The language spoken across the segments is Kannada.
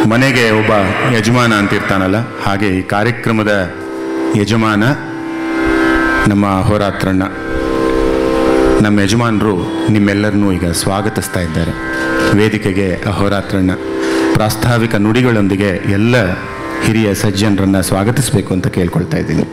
ಮನೆಗೆ ಒಬ್ಬ ಯಜಮಾನ ಅಂತಿರ್ತಾನಲ್ಲ ಹಾಗೆ ಈ ಕಾರ್ಯಕ್ರಮದ ಯಜಮಾನ ನಮ್ಮ ಹೋರಾತ್ರಣ್ಣ ನಮ್ಮ ಯಜಮಾನರು ನಿಮ್ಮೆಲ್ಲರನ್ನೂ ಈಗ ಸ್ವಾಗತಿಸ್ತಾ ಇದ್ದಾರೆ ವೇದಿಕೆಗೆ ಅಹೋರಾತ್ರಣ್ಣ ಪ್ರಾಸ್ತಾವಿಕ ನುಡಿಗಳೊಂದಿಗೆ ಎಲ್ಲ ಹಿರಿಯ ಸಜ್ಜನರನ್ನು ಸ್ವಾಗತಿಸಬೇಕು ಅಂತ ಕೇಳ್ಕೊಳ್ತಾ ಇದ್ದೀನಿ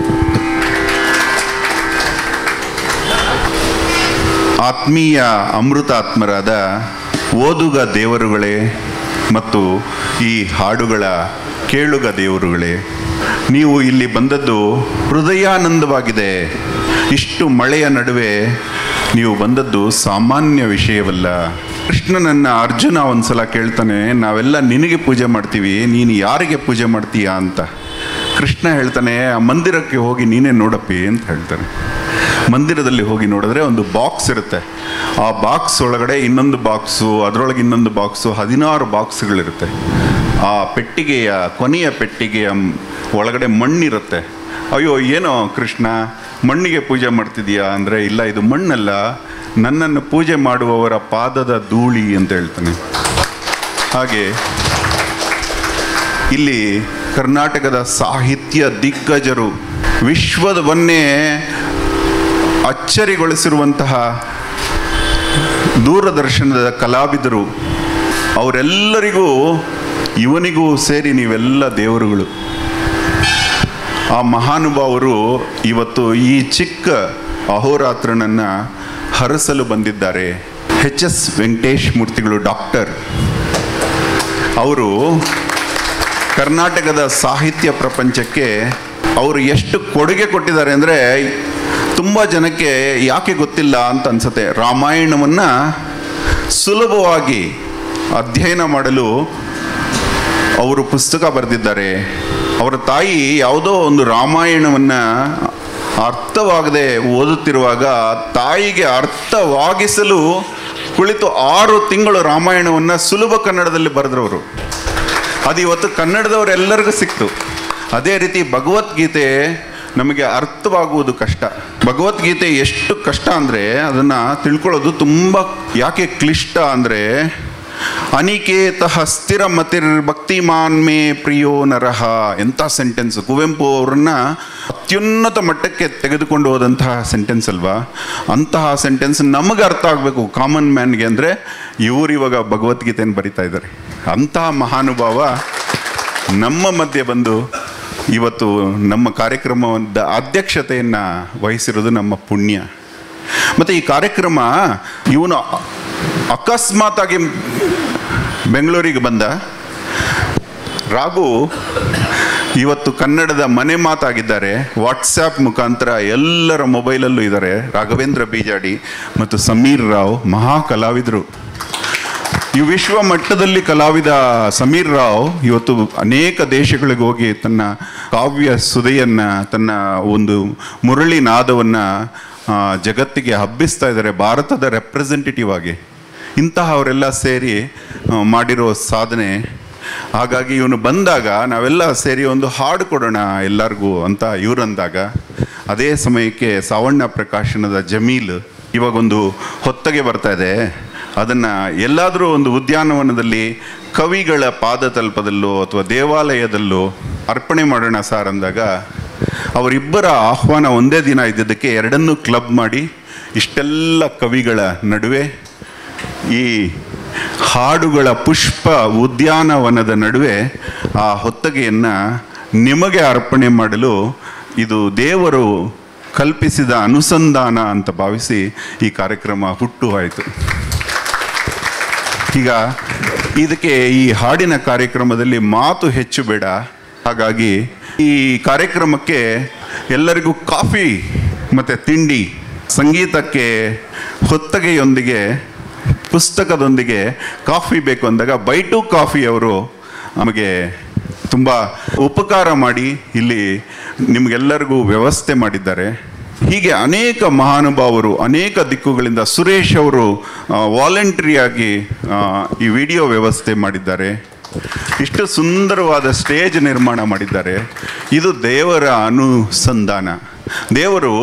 ಆತ್ಮೀಯ ಅಮೃತಾತ್ಮರಾದ ಓದುಗ ದೇವರುಗಳೇ ಮತ್ತು ಈ ಹಾಡುಗಳ ಕೇಳುಗ ದೇವರುಗಳೇ ನೀವು ಇಲ್ಲಿ ಬಂದದ್ದು ಹೃದಯಾನಂದವಾಗಿದೆ ಇಷ್ಟು ಮಳೆಯ ನಡುವೆ ನೀವು ಬಂದದ್ದು ಸಾಮಾನ್ಯ ವಿಷಯವಲ್ಲ ಕೃಷ್ಣನನ್ನ ಅರ್ಜುನ ಒಂದ್ಸಲ ಕೇಳ್ತಾನೆ ನಾವೆಲ್ಲ ನಿನಗೆ ಪೂಜೆ ಮಾಡ್ತೀವಿ ನೀನು ಯಾರಿಗೆ ಪೂಜೆ ಮಾಡ್ತೀಯಾ ಅಂತ ಕೃಷ್ಣ ಹೇಳ್ತಾನೆ ಆ ಮಂದಿರಕ್ಕೆ ಹೋಗಿ ನೀನೇ ನೋಡಪ್ಪಿ ಅಂತ ಹೇಳ್ತಾನೆ ಮಂದಿರದಲ್ಲಿ ಹೋಗಿ ನೋಡಿದ್ರೆ ಒಂದು ಬಾಕ್ಸ್ ಇರುತ್ತೆ ಆ ಬಾಕ್ಸ್ ಒಳಗಡೆ ಇನ್ನೊಂದು ಬಾಕ್ಸು ಅದರೊಳಗೆ ಇನ್ನೊಂದು ಬಾಕ್ಸು ಹದಿನಾರು ಬಾಕ್ಸ್ಗಳಿರುತ್ತೆ ಆ ಪೆಟ್ಟಿಗೆಯ ಕೊನೆಯ ಪೆಟ್ಟಿಗೆಯ ಮ್- ಒಳಗಡೆ ಮಣ್ಣಿರುತ್ತೆ ಅಯ್ಯೋ ಏನೋ ಕೃಷ್ಣ ಮಣ್ಣಿಗೆ ಪೂಜೆ ಮಾಡ್ತಿದೀಯಾ ಅಂದರೆ ಇಲ್ಲ ಇದು ಮಣ್ಣಲ್ಲ ನನ್ನನ್ನು ಪೂಜೆ ಮಾಡುವವರ ಪಾದದ ಧೂಳಿ ಅಂತ ಹೇಳ್ತಾನೆ ಹಾಗೆ ಇಲ್ಲಿ ಕರ್ನಾಟಕದ ಸಾಹಿತ್ಯ ದಿಗ್ಗಜರು ವಿಶ್ವದವನ್ನೇ ಅಚ್ಚರಿಗೊಳಿಸಿರುವಂತಹ ದೂರದರ್ಶನದ ಕಲಾವಿದರು ಅವರೆಲ್ಲರಿಗೂ ಇವನಿಗೂ ಸೇರಿ ನೀವೆಲ್ಲ ದೇವರುಗಳು ಆ ಮಹಾನುಭಾವರು ಇವತ್ತು ಈ ಚಿಕ್ಕ ಅಹೋರಾತ್ರನನ್ನು ಹರಸಲು ಬಂದಿದ್ದಾರೆ ಎಚ್ ಎಸ್ ವೆಂಕಟೇಶ್ ಮೂರ್ತಿಗಳು ಡಾಕ್ಟರ್ ಅವರು ಕರ್ನಾಟಕದ ಸಾಹಿತ್ಯ ಪ್ರಪಂಚಕ್ಕೆ ಅವರು ಎಷ್ಟು ಕೊಡುಗೆ ಕೊಟ್ಟಿದ್ದಾರೆ ಅಂದರೆ ತುಂಬ ಜನಕ್ಕೆ ಯಾಕೆ ಗೊತ್ತಿಲ್ಲ ಅಂತ ಅನ್ಸುತ್ತೆ ರಾಮಾಯಣವನ್ನು ಸುಲಭವಾಗಿ ಅಧ್ಯಯನ ಮಾಡಲು ಅವರು ಪುಸ್ತಕ ಬರೆದಿದ್ದಾರೆ ಅವರ ತಾಯಿ ಯಾವುದೋ ಒಂದು ರಾಮಾಯಣವನ್ನು ಅರ್ಥವಾಗದೆ ಓದುತ್ತಿರುವಾಗ ತಾಯಿಗೆ ಅರ್ಥವಾಗಿಸಲು ಕುಳಿತು ಆರು ತಿಂಗಳು ರಾಮಾಯಣವನ್ನು ಸುಲಭ ಕನ್ನಡದಲ್ಲಿ ಬರೆದ್ರವರು ಅದು ಇವತ್ತು ಕನ್ನಡದವರೆಲ್ಲರಿಗೂ ಸಿಕ್ತು ಅದೇ ರೀತಿ ಭಗವದ್ಗೀತೆ ನಮಗೆ ಅರ್ಥವಾಗುವುದು ಕಷ್ಟ ಭಗವದ್ಗೀತೆ ಎಷ್ಟು ಕಷ್ಟ ಅಂದರೆ ಅದನ್ನು ತಿಳ್ಕೊಳ್ಳೋದು ತುಂಬ ಯಾಕೆ ಕ್ಲಿಷ್ಟ ಅಂದರೆ ಅನಿಕೇತ ಸ್ಥಿರ ಮತಿರ್ ಭಕ್ತಿಮಾನ್ ಮೇ ಪ್ರಿಯೋ ನರಹ ಎಂಥ ಸೆಂಟೆನ್ಸ್ ಕುವೆಂಪು ಅವರನ್ನ ಅತ್ಯುನ್ನತ ಮಟ್ಟಕ್ಕೆ ತೆಗೆದುಕೊಂಡು ಹೋದಂತಹ ಸೆಂಟೆನ್ಸ್ ಅಲ್ವಾ ಅಂತಹ ಸೆಂಟೆನ್ಸ್ ನಮಗೆ ಅರ್ಥ ಆಗಬೇಕು ಕಾಮನ್ ಮ್ಯಾನ್ಗೆ ಅಂದರೆ ಇವರು ಇವಾಗ ಭಗವದ್ಗೀತೆಯನ್ನು ಬರಿತಾ ಇದ್ದಾರೆ ಅಂತಹ ಮಹಾನುಭಾವ ನಮ್ಮ ಮಧ್ಯೆ ಬಂದು ಇವತ್ತು ನಮ್ಮ ಕಾರ್ಯಕ್ರಮದ ಅಧ್ಯಕ್ಷತೆಯನ್ನು ವಹಿಸಿರೋದು ನಮ್ಮ ಪುಣ್ಯ ಮತ್ತು ಈ ಕಾರ್ಯಕ್ರಮ ಇವನು ಅಕಸ್ಮಾತಾಗಿ ಬೆಂಗಳೂರಿಗೆ ಬಂದ ರಾಘು ಇವತ್ತು ಕನ್ನಡದ ಮನೆ ಮಾತಾಗಿದ್ದಾರೆ ವಾಟ್ಸ್ಯಾಪ್ ಮುಖಾಂತರ ಎಲ್ಲರ ಮೊಬೈಲಲ್ಲೂ ಇದ್ದಾರೆ ರಾಘವೇಂದ್ರ ಬೀಜಾಡಿ ಮತ್ತು ಸಮೀರ್ ರಾವ್ ಮಹಾ ಕಲಾವಿದರು ಈ ವಿಶ್ವ ಮಟ್ಟದಲ್ಲಿ ಕಲಾವಿದ ಸಮೀರ್ ರಾವ್ ಇವತ್ತು ಅನೇಕ ದೇಶಗಳಿಗೆ ಹೋಗಿ ತನ್ನ ಕಾವ್ಯ ಸುದೆಯನ್ನು ತನ್ನ ಒಂದು ಮುರಳಿ ನಾದವನ್ನು ಜಗತ್ತಿಗೆ ಹಬ್ಬಿಸ್ತಾ ಇದ್ದಾರೆ ಭಾರತದ ರೆಪ್ರೆಸೆಂಟೇಟಿವ್ ಆಗಿ ಇಂತಹವರೆಲ್ಲ ಸೇರಿ ಆ, ಮಾಡಿರೋ ಸಾಧನೆ ಹಾಗಾಗಿ ಇವನು ಬಂದಾಗ ನಾವೆಲ್ಲ ಸೇರಿ ಒಂದು ಹಾಡು ಕೊಡೋಣ ಎಲ್ಲರಿಗೂ ಅಂತ ಇವರಂದಾಗ ಅದೇ ಸಮಯಕ್ಕೆ ಸಾವಣ್ಣ ಪ್ರಕಾಶನದ ಜಮೀಲ್ ಇವಾಗೊಂದು ಹೊತ್ತಗೆ ಬರ್ತಾ ಇದೆ ಅದನ್ನು ಎಲ್ಲಾದರೂ ಒಂದು ಉದ್ಯಾನವನದಲ್ಲಿ ಕವಿಗಳ ಪಾದತಲ್ಪದಲ್ಲೋ ಅಥವಾ ದೇವಾಲಯದಲ್ಲೋ ಅರ್ಪಣೆ ಮಾಡೋಣ ಸರ್ ಅಂದಾಗ ಅವರಿಬ್ಬರ ಆಹ್ವಾನ ಒಂದೇ ದಿನ ಇದ್ದಿದ್ದಕ್ಕೆ ಎರಡನ್ನೂ ಕ್ಲಬ್ ಮಾಡಿ ಇಷ್ಟೆಲ್ಲ ಕವಿಗಳ ನಡುವೆ ಈ ಹಾಡುಗಳ ಪುಷ್ಪ ಉದ್ಯಾನವನದ ನಡುವೆ ಆ ಹೊತ್ತಗೆಯನ್ನು ನಿಮಗೆ ಅರ್ಪಣೆ ಮಾಡಲು ಇದು ದೇವರು ಕಲ್ಪಿಸಿದ ಅನುಸಂಧಾನ ಅಂತ ಭಾವಿಸಿ ಈ ಕಾರ್ಯಕ್ರಮ ಹುಟ್ಟು ಆಯಿತು ಈಗ ಇದಕ್ಕೆ ಈ ಹಾಡಿನ ಕಾರ್ಯಕ್ರಮದಲ್ಲಿ ಮಾತು ಹೆಚ್ಚು ಬೇಡ ಹಾಗಾಗಿ ಈ ಕಾರ್ಯಕ್ರಮಕ್ಕೆ ಎಲ್ಲರಿಗೂ ಕಾಫಿ ಮತ್ತು ತಿಂಡಿ ಸಂಗೀತಕ್ಕೆ ಹೊತ್ತಗೆಯೊಂದಿಗೆ ಪುಸ್ತಕದೊಂದಿಗೆ ಕಾಫಿ ಬೇಕು ಅಂದಾಗ ಬೈ ಟು ಕಾಫಿ ಅವರು ನಮಗೆ ತುಂಬ ಉಪಕಾರ ಮಾಡಿ ಇಲ್ಲಿ ನಿಮಗೆಲ್ಲರಿಗೂ ವ್ಯವಸ್ಥೆ ಮಾಡಿದ್ದಾರೆ ಹೀಗೆ ಅನೇಕ ಮಹಾನುಭಾವರು ಅನೇಕ ದಿಕ್ಕುಗಳಿಂದ ಸುರೇಶ್ ಅವರು ವಾಲಂಟ್ರಿಯಾಗಿ ಈ ವಿಡಿಯೋ ವ್ಯವಸ್ಥೆ ಮಾಡಿದ್ದಾರೆ ಇಷ್ಟು ಸುಂದರವಾದ ಸ್ಟೇಜ್ ನಿರ್ಮಾಣ ಮಾಡಿದ್ದಾರೆ ಇದು ದೇವರ ಅನುಸಂಧಾನ ದೇವರು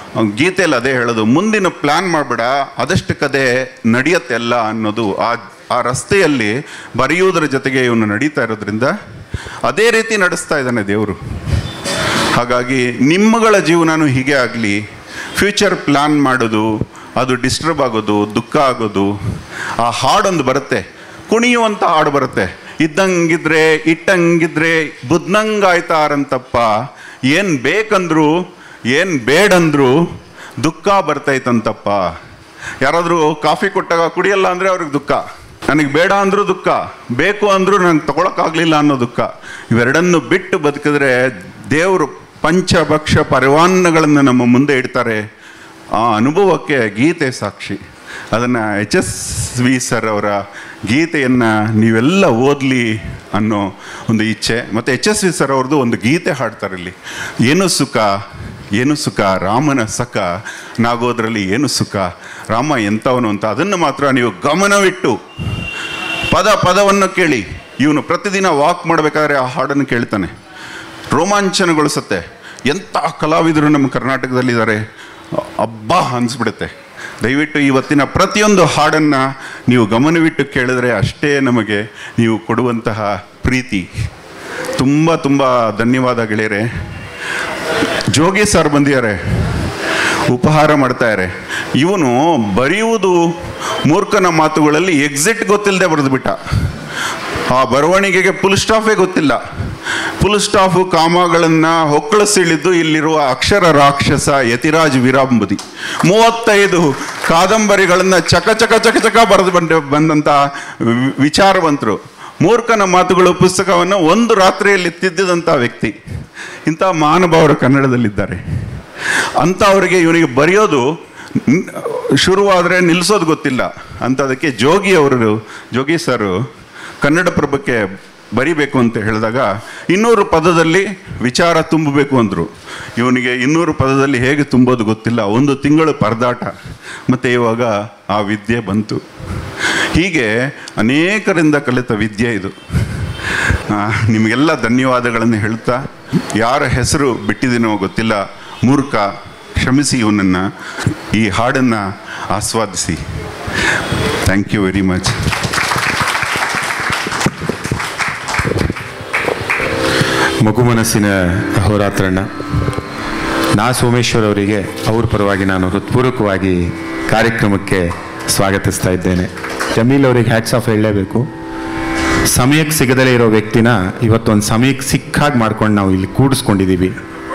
ಗೀತೆಯಲ್ಲಿ ಅದೇ ಹೇಳೋದು ಮುಂದಿನ ಪ್ಲ್ಯಾನ್ ಮಾಡಬೇಡ ಆದಷ್ಟು ಕದೆ ನಡೆಯತ್ತೆಲ್ಲ ಅನ್ನೋದು ಆ ಆ ರಸ್ತೆಯಲ್ಲಿ ಬರೆಯುವುದರ ಜೊತೆಗೆ ಇವನು ನಡೀತಾ ಇರೋದ್ರಿಂದ ಅದೇ ರೀತಿ ನಡೆಸ್ತಾ ಇದ್ದಾನೆ ದೇವರು ಹಾಗಾಗಿ ನಿಮ್ಮಗಳ ಜೀವನನೂ ಹೀಗೆ ಆಗಲಿ ಫ್ಯೂಚರ್ ಪ್ಲ್ಯಾನ್ ಮಾಡೋದು ಅದು ಡಿಸ್ಟರ್ಬ್ ಆಗೋದು ದುಃಖ ಆಗೋದು ಆ ಹಾಡೊಂದು ಬರುತ್ತೆ ಕುಣಿಯುವಂಥ ಹಾಡು ಬರುತ್ತೆ ಇದ್ದಂಗಿದ್ರೆ ಇಟ್ಟಂಗಿದ್ರೆ ಬುದ್ನಂಗಾಯ್ತಾರಂತಪ್ಪ ಏನು ಬೇಕಂದ್ರು ಏನು ಬೇಡಂದ್ರು ದುಃಖ ಬರ್ತೈತಂತಪ್ಪ ಯಾರಾದರೂ ಕಾಫಿ ಕೊಟ್ಟಾಗ ಕುಡಿಯಲ್ಲ ಅಂದರೆ ಅವ್ರಿಗೆ ದುಃಖ ನನಗೆ ಬೇಡ ಅಂದರೂ ದುಃಖ ಬೇಕು ಅಂದರೂ ನಂಗೆ ತಗೊಳಕ್ಕಾಗಲಿಲ್ಲ ಅನ್ನೋ ದುಃಖ ಇವೆರಡನ್ನು ಬಿಟ್ಟು ಬದುಕಿದ್ರೆ ದೇವರು ಪಂಚಭಕ್ಷ ಪರಿವಾನ್ನಗಳನ್ನು ನಮ್ಮ ಮುಂದೆ ಇಡ್ತಾರೆ ಆ ಅನುಭವಕ್ಕೆ ಗೀತೆ ಸಾಕ್ಷಿ ಅದನ್ನು ಎಚ್ ಎಸ್ ವಿ ಸರ್ ಅವರ ಗೀತೆಯನ್ನು ನೀವೆಲ್ಲ ಓದಲಿ ಅನ್ನೋ ಒಂದು ಇಚ್ಛೆ ಮತ್ತು ಎಚ್ ಎಸ್ ವಿ ಸರ್ ಅವ್ರದ್ದು ಒಂದು ಗೀತೆ ಹಾಡ್ತಾರೆ ಇಲ್ಲಿ ಏನು ಸುಖ ಏನು ಸುಖ ರಾಮನ ಸಖ ನಾಗೋದ್ರಲ್ಲಿ ಏನು ಸುಖ ರಾಮ ಎಂಥವನು ಅಂತ ಅದನ್ನು ಮಾತ್ರ ನೀವು ಗಮನವಿಟ್ಟು ಪದ ಪದವನ್ನು ಕೇಳಿ ಇವನು ಪ್ರತಿದಿನ ವಾಕ್ ಮಾಡಬೇಕಾದ್ರೆ ಆ ಹಾಡನ್ನು ಕೇಳ್ತಾನೆ ರೋಮಾಂಚನಗೊಳಿಸುತ್ತೆ ಎಂಥ ಕಲಾವಿದರು ನಮ್ಮ ಕರ್ನಾಟಕದಲ್ಲಿದ್ದಾರೆ ಅಬ್ಬಾ ಅನಿಸ್ಬಿಡುತ್ತೆ ದಯವಿಟ್ಟು ಇವತ್ತಿನ ಪ್ರತಿಯೊಂದು ಹಾಡನ್ನು ನೀವು ಗಮನವಿಟ್ಟು ಕೇಳಿದ್ರೆ ಅಷ್ಟೇ ನಮಗೆ ನೀವು ಕೊಡುವಂತಹ ಪ್ರೀತಿ ತುಂಬ ತುಂಬ ಧನ್ಯವಾದ ಗೆಳೆಯರೆ ಜೋಗಿ ಸರ್ ಬಂದಿದ್ದಾರೆ ಉಪಹಾರ ಮಾಡ್ತಾರೆ ಇವನು ಬರೆಯುವುದು ಮೂರ್ಖನ ಮಾತುಗಳಲ್ಲಿ ಎಕ್ಸಿಟ್ ಗೊತ್ತಿಲ್ಲದೆ ಬರೆದುಬಿಟ್ಟ ಆ ಬರವಣಿಗೆಗೆ ಫುಲ್ ಸ್ಟಾಫೇ ಗೊತ್ತಿಲ್ಲ ಫುಲ್ ಸ್ಟಾಫು ಕಾಮಗಳನ್ನು ಹೊಕ್ಕಳಿಸಿಳಿದ್ದು ಇಲ್ಲಿರುವ ಅಕ್ಷರ ರಾಕ್ಷಸ ಯತಿರಾಜ್ ವೀರಾಂಬುದಿ ಮೂವತ್ತೈದು ಕಾದಂಬರಿಗಳನ್ನು ಚಕ ಚಕ ಚಕ ಚಕ ಬರೆದು ಬಂದ ಬಂದಂಥ ವಿ- ವಿಚಾರವಂತರು ಮೂರ್ಖನ ಮಾತುಗಳು ಪುಸ್ತಕವನ್ನು ಒಂದು ರಾತ್ರಿಯಲ್ಲಿ ತಿದ್ದಿದಂಥ ವ್ಯಕ್ತಿ ಇಂಥ ಮಹಾನುಭಾವರು ಕನ್ನಡದಲ್ಲಿದ್ದಾರೆ ಅಂಥವರಿಗೆ ಇವನಿಗೆ ಬರೆಯೋದು ನ್- ಶುರುವಾದರೆ ನಿಲ್ಲಿಸೋದು ಗೊತ್ತಿಲ್ಲ ಅಂಥದಕ್ಕೆ ಜೋಗಿ ಅವರು ಜೋಗಿ ಸರು ಕನ್ನಡ ಪ್ರಭಕ್ಕೆ ಬರಿಬೇಕು ಅಂತ ಹೇಳಿದಾಗ ಇನ್ನೂರು ಪದದಲ್ಲಿ ವಿಚಾರ ತುಂಬಬೇಕು ಅಂದರು ಇವನಿಗೆ ಇನ್ನೂರು ಪದದಲ್ಲಿ ಹೇಗೆ ತುಂಬೋದು ಗೊತ್ತಿಲ್ಲ ಒಂದು ತಿಂಗಳು ಪರದಾಟ ಮತ್ತು ಇವಾಗ ಆ ವಿದ್ಯೆ ಬಂತು ಹೀಗೆ ಅನೇಕರಿಂದ ಕಲಿತ ವಿದ್ಯೆ ಇದು ಆ, ನಿಮಗೆಲ್ಲ ಧನ್ಯವಾದಗಳನ್ನು ಹೇಳ್ತಾ ಯಾರ ಹೆಸರು ಬಿಟ್ಟಿದ್ದೀನೋ ಗೊತ್ತಿಲ್ಲ ಮೂರ್ಖ ಕ್ಷಮಿಸಿ ಇವನನ್ನು ಈ ಹಾಡನ್ನು ಆಸ್ವಾದಿಸಿ ಥ್ಯಾಂಕ್ ಯು ವೆರಿ ಮಚ್ ಮಗು ಮನಸ್ಸಿನ ಹೋರಾತ್ರಣ್ಣ ನಾ ಸೋಮೇಶ್ವರ್ ಅವರಿಗೆ ಅವ್ರ ಪರವಾಗಿ ನಾನು ಹೃತ್ಪೂರ್ವಕವಾಗಿ ಕಾರ್ಯಕ್ರಮಕ್ಕೆ ಸ್ವಾಗತಿಸ್ತಾ ಇದ್ದೇನೆ ಜಮೀಲ್ ಅವರಿಗೆ ಹ್ಯಾಟ್ಸ್ ಆಫ್ ಹೇಳಲೇಬೇಕು ಸಮಯಕ್ಕೆ ಸಿಗದಲೇ ಇರೋ ವ್ಯಕ್ತಿನ ಇವತ್ತೊಂದು ಸಮಯಕ್ಕೆ ಸಿಕ್ಕಾಗಿ ಮಾಡ್ಕೊಂಡು ನಾವು ಇಲ್ಲಿ ಕೂಡಿಸ್ಕೊಂಡಿದ್ದೀವಿ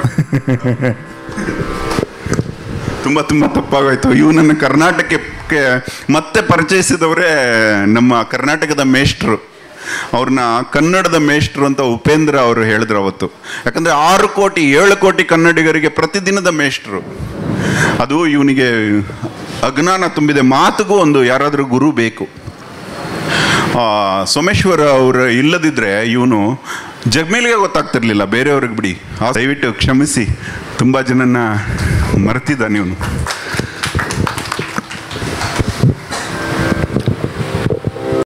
ತುಂಬ ತುಂಬ ತಪ್ಪಾಗೋಯ್ತು ಇವನನ್ನು ಕರ್ನಾಟಕಕ್ಕೆ ಮತ್ತೆ ಪರಿಚಯಿಸಿದವರೇ ನಮ್ಮ ಕರ್ನಾಟಕದ ಮೇಷ್ಟ್ರು ಅವ್ರನ್ನ ಕನ್ನಡದ ಮೇಷ್ಟ್ರು ಅಂತ ಉಪೇಂದ್ರ ಅವರು ಹೇಳಿದ್ರು ಅವತ್ತು ಯಾಕಂದರೆ ಆರು ಕೋಟಿ ಏಳು ಕೋಟಿ ಕನ್ನಡಿಗರಿಗೆ ಪ್ರತಿದಿನದ ಮೇಷ್ಟ್ರು ಅದು ಇವನಿಗೆ ಅಜ್ಞಾನ ತುಂಬಿದೆ ಮಾತಿಗೂ ಒಂದು ಯಾರಾದರೂ ಗುರು ಬೇಕು ಆ, ಸೋಮೇಶ್ವರ ಅವರು ಇಲ್ಲದಿದ್ದರೆ ಇವನು ಜಗ್ಮೇಲಿಗೆ ಗೊತ್ತಾಗ್ತಿರ್ಲಿಲ್ಲ ಬೇರೆಯವ್ರಿಗೆ ಬಿಡಿ ಆ, ದಯವಿಟ್ಟು ಕ್ಷಮಿಸಿ ತುಂಬ ಜನನ ಮರೆತಿದ್ದಾನೆ ಇವನು